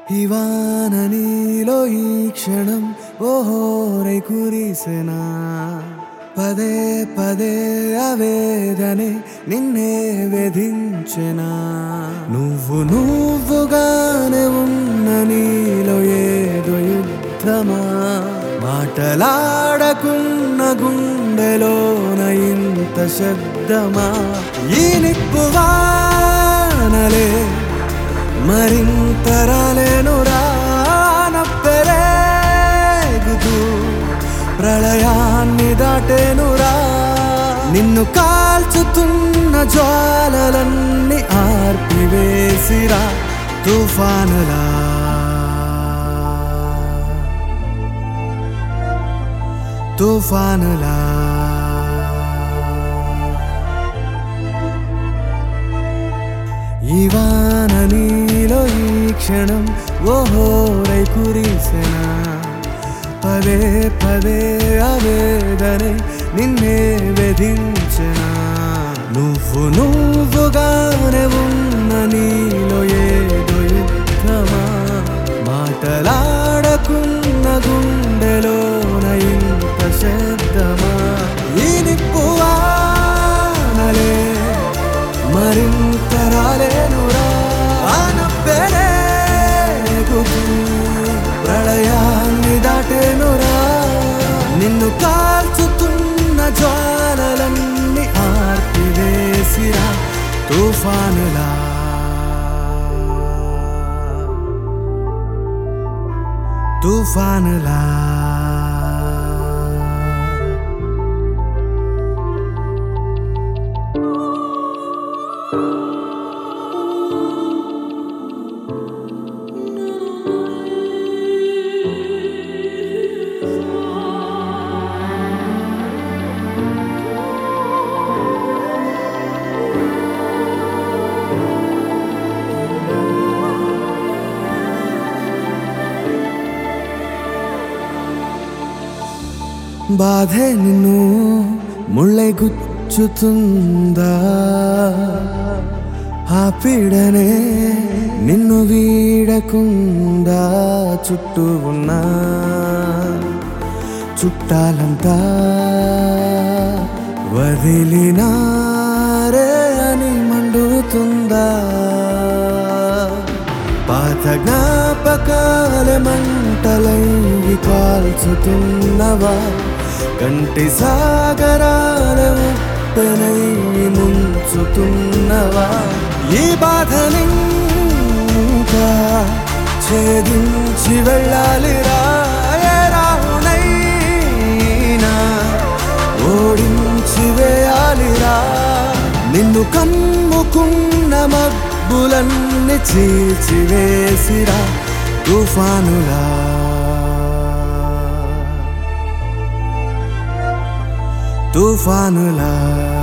ఇవాన నీలో ఈ క్షణం ఓహోరై కురిసెనా పదే పదే అవేదనే నిన్నే వేధించెనా నువ్వు నువ్వుగానే ఉన్న నీలో ఏదో యుద్ధమా మాటలాడకున్న గుండెలోన ఇంత శబ్దమా ఈ నిప్పువానలే మరింత రాలేను రానప్పెరేగుతూ ప్రళయాన్ని దాటేనురా నిన్ను కాల్చుతున్న జ్వాలలన్నీ ఆర్పివేసిరా తుఫానులా తుఫానులా ఇవాన నీలో ఈ క్షణం ఓహోరై కురిసెనా పదే పదే అవేదనే నిన్నే వేధించెనా నువ్వు నువ్వుగానే ఉన్న నీలో ఏదో యుద్ధమా మాటలాడకున్న గుండెలోన ఇంత శబ్దమా ఈ నిప్పువానలే మరింత రాలేనురా ఆనబ్బెరేగుతూ ప్రళయాన్ని దాటేనురా నిన్ను కాల్చుతున్న జ్వాలలన్నీ ఆర్పివేసిరా తుఫానులా తుఫానులా బాధే నిన్ను ముళ్ళై గుచ్చుతుందా ఆ పీడనే నిన్ను వీడకుండా చుట్టూ ఉన్నా చుట్టాలంతా వదిలినారే అని మండుతుందా పాత జ్ఞాపకాల మంటలై కాల్చుతున్నవా కంటి సాగరాల ఉప్పెనై ముంచుతున్నవా ఈ బాధనింకా ఛేదించి వెళ్ళాలిరా ఏ రాహునైనా ఓడించి వేయాలిరా నిన్ను కమ్ముకున్న మబ్బులన్నీ చీల్చివేసిరా తుఫానులా తుఫానులా